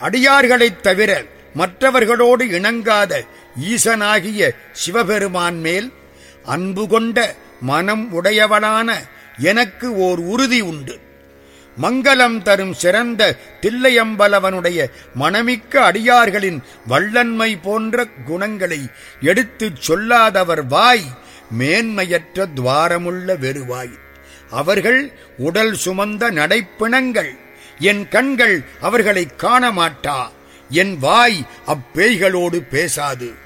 அடியார்களைத் தவிர மற்றவர்களோடு இணங்காத ஈசனாகிய சிவபெருமான் மேல் அன்பு கொண்ட மனம் உடையவனான எனக்கு ஓர் உறுதி உண்டு மங்களம் தரும் சிறந்த தில்லையம்பலவனுடைய மணமிக்க அடியார்களின் வள்ளன்மை போன்ற குணங்களை எடுத்துச் சொல்லாதவர் வாய் மேன்மையற்ற துவாரமுள்ள வெறுவாய் அவர்கள் உடல் சுமந்த நடைப்பிணங்கள் என் கண்கள் அவர்களைக் காண மாட்டா என் வாய் அப்பேய்களோடு பேசாது